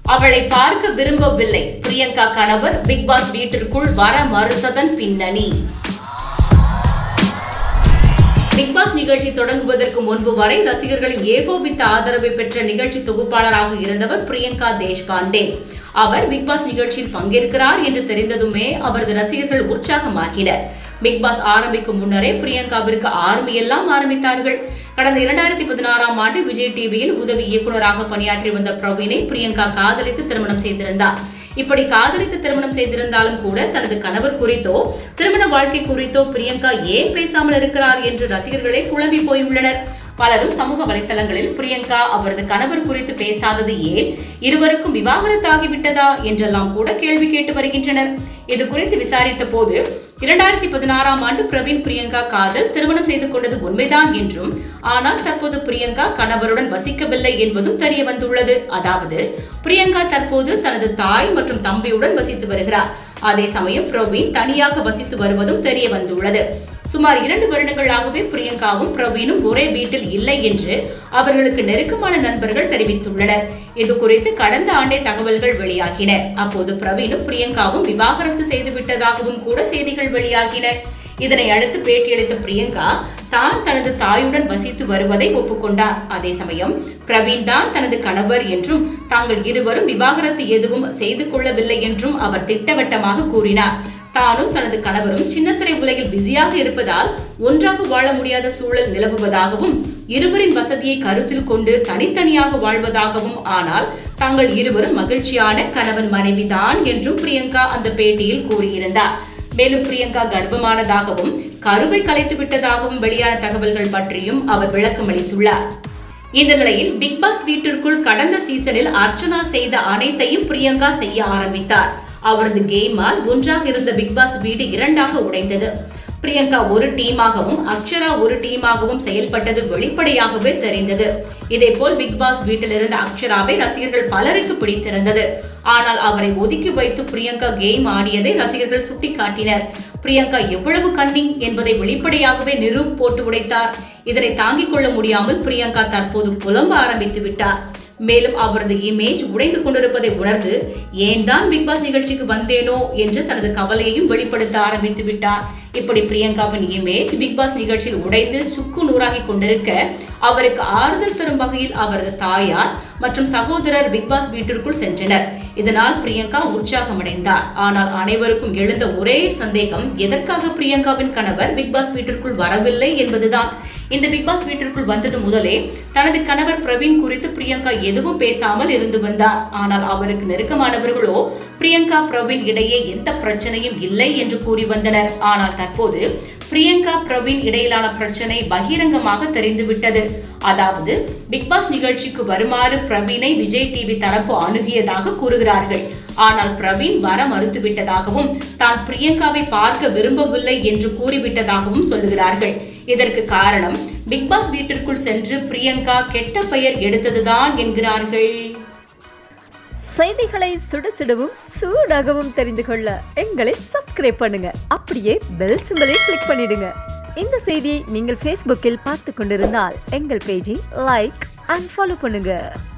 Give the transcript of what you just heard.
அவளை பார்க்க விரும்பவில்லை பிரியங்கா கணவர் பிக் பாஸ் வீட்டிற்குள் வர மறுத்ததன் பின்னணி பிக் பாஸ் நிகழ்ச்சி தொடங்குவதற்கு முன்பு வரை ரசிகர்களின் ஏகோபித்த ஆதரவை பெற்ற நிகழ்ச்சி தொகுப்பாளராக இருந்தவர் பிரியங்கா தேஷ்பாண்டே அவர் பிக் பாஸ் நிகழ்ச்சியில் பங்கேற்கிறார் என்று தெரிந்ததுமே அவரது ரசிகர்கள் உற்சாகமாகினர் பிக் பாஸ் ஆரம்பிக்கும் முன்னரே பிரியங்காவிற்கு ஆர்மி எல்லாம் ஆரம்பித்தார்கள் கடந்த இரண்டாயிரத்தி பதினாறாம் ஆண்டு விஜய் டிவியில் உதவி இயக்குநராக பணியாற்றி வந்த பிரவீனை பிரியங்கா காதலித்து திருமணம் செய்திருந்தார் இப்படி காதலித்து திருமணம் செய்திருந்தாலும் கூட தனது கணவர் குறித்தோ திருமண வாழ்க்கை குறித்தோ பிரியங்கா ஏன் பேசாமல் இருக்கிறார் என்று ரசிகர்களே குழம்பி போயுள்ளனர் பலரும் சமூக வலைத்தளங்களில் பிரியங்கா அவரது கணவர் குறித்து பேசாதது ஏன் இருவருக்கும் விவாகரத்தாகிவிட்டதா என்றெல்லாம் கூட கேள்வி கேட்டு வருகின்றனர் இது குறித்து விசாரித்த போது இரண்டாயிரத்தி பதினாறாம் ஆண்டு பிரவீன் பிரியங்கா காதல் திருமணம் செய்து கொண்டது உண்மைதான் என்றும் ஆனால் தற்போது பிரியங்கா கணவருடன் வசிக்கவில்லை என்பதும் தெரிய வந்துள்ளது அதாவது பிரியங்கா தற்போது தனது தாய் மற்றும் தம்பியுடன் வசித்து வருகிறார் அதே சமயம் பிரவீன் தனியாக வசித்து வருவதும் தெரிய வந்துள்ளது சுமார் இரண்டு வருடங்களாகவே பிரியங்காவும் பிரவீனும் ஒரே வீட்டில் இல்லை என்று அவர்களுக்கு நெருக்கமான நண்பர்கள் தெரிவித்துள்ளனர் இது குறித்து கடந்த ஆண்டே தகவல்கள் வெளியாகின அப்போது பிரவீனும் பிரியங்காவும் விவாகரத்து செய்து விட்டதாகவும் கூட செய்திகள் வெளியாகின இதனை அடுத்து பேட்டியளித்த பிரியங்கா தான் தனது தாயுடன் வசித்து வருவதை ஒப்புக்கொண்டார் அதே சமயம் பிரவீன் தான் தனது கணவர் என்றும் தாங்கள் இருவரும் விவாகரத்து எதுவும் செய்து கொள்ளவில்லை என்றும் அவர் திட்டவட்டமாக கூறினார் தானும் தனது கணவரும் சின்னத்திரை உலகில் பிஸியாக இருப்பதால் ஒன்றாக வாழ முடியாத சூழல் நிலவுவதாகவும் இருவரின் வசதியை கருத்தில் கொண்டு தனித்தனியாக வாழ்வதாகவும் ஆனால் தாங்கள் இருவரும் மகிழ்ச்சியான கணவன் மனைவிதான் என்றும் பிரியங்கா அந்த பேட்டியில் கூறியிருந்தார் மேலும் பிரியங்கா கர்ப்பமானதாகவும் கருவை கலைத்து விட்டதாகவும் வெளியான தகவல்கள் பற்றியும் அவர் விளக்கம் அளித்துள்ளார் இந்த நிலையில் பிக் பாஸ் வீட்டிற்குள் கடந்த சீசனில் அர்ச்சனா செய்த அனைத்தையும் பிரியங்கா செய்ய ஆரம்பித்தார் அவரது கேமால் ஒன்றாக இருந்த பிக் பாஸ் வீடு இரண்டாக உடைந்தது பிரியங்கா ஒரு டீமாகவும் அக்ஷரா ஒரு டீமாகவும் செயல்பட்டது வெளிப்படையாகவே தெரிந்தது இதேபோல் பிக் பாஸ் வீட்டில் இருந்த அக்ஷராவை ரசிகர்கள் பலருக்கு பிடித்திருந்தது ஆனால் அவரை ஒதுக்கி வைத்து பிரியங்கா கேம் ஆடியதை ரசிகர்கள் சுட்டிக்காட்டினர் பிரியங்கா எவ்வளவு கன்னிங் என்பதை வெளிப்படையாகவே நிரூ போட்டு உடைத்தார் இதனை தாங்கிக் கொள்ள முடியாமல் பிரியங்கா தற்போது புலம்ப ஆரம்பித்து விட்டார் மேலும் அவரது இமேஜ் உடைந்து கொண்டிருப்பதை உணர்ந்து ஏன் தான் பிக் பாஸ் நிகழ்ச்சிக்கு வந்தேனோ என்று தனது கவலையையும் வெளிப்படுத்த ஆரம்பித்து விட்டார் இப்படி பிரியங்காவின் இமேஜ் பிக் பாஸ் நிகழ்ச்சியில் உடைந்து சுக்கு நூறாகி கொண்டிருக்க அவருக்கு ஆறுதல் தரும் வகையில் அவரது தாயார் மற்றும் சகோதரர் பிக் பாஸ் வீட்டிற்குள் சென்றனர் இதனால் பிரியங்கா உற்சாகமடைந்தார் ஆனால் அனைவருக்கும் எழுந்த ஒரே சந்தேகம் எதற்காக பிரியங்காவின் கணவர் பிக் பாஸ் வீட்டிற்குள் வரவில்லை என்பதுதான் இந்த பிக் பாஸ் வீட்டிற்குள் வந்தது முதலே தனது கணவர் பிரவீன் குறித்து பிரியங்கா எதுவும் பேசாமல் இருந்து வந்தார் ஆனால் அவருக்கு நெருக்கமானவர்களோ பிரியங்கா பிரவீன் இடையே எந்த பிரச்சனையும் இல்லை என்று கூறி வந்தனர் ஆனால் தற்போது பிரியங்கா பிரவீன் இடையிலான பிரச்சனை பகிரங்கமாக தெரிந்துவிட்டது அதாவது பிக் பாஸ் நிகழ்ச்சிக்கு வருமாறு பிரவீனை விஜய் டிவி தரப்பு அணுகியதாக கூறுகிறார்கள் ஆனால் பிரவீன் வர மறுத்துவிட்டதாகவும் தான் பிரியங்காவை பார்க்க விரும்பவில்லை என்று கூறிவிட்டதாகவும் சொல்லுகிறார்கள் இதற்கு காரணம் பிக் பாஸ் வீட்டிற்குள் சென்று பிரியங்கா கெட்ட பெயர் எடுத்ததுதான் என்கிறார்கள் செய்திகளை சுட சுடவும் சூடாகவும் தெரிந்து கொள்ள எங்களை சப்ஸ்கிரைப் பண்ணுங்க அப்படியே பெல் சிம்பலை கிளிக் பண்ணிடுங்க இந்த செய்தியை நீங்கள் ஃபேஸ்புக்கில் பார்த்து கொண்டிருந்தால் எங்கள் பேஜை லைக் அண்ட் ஃபாலோ பண்ணுங்க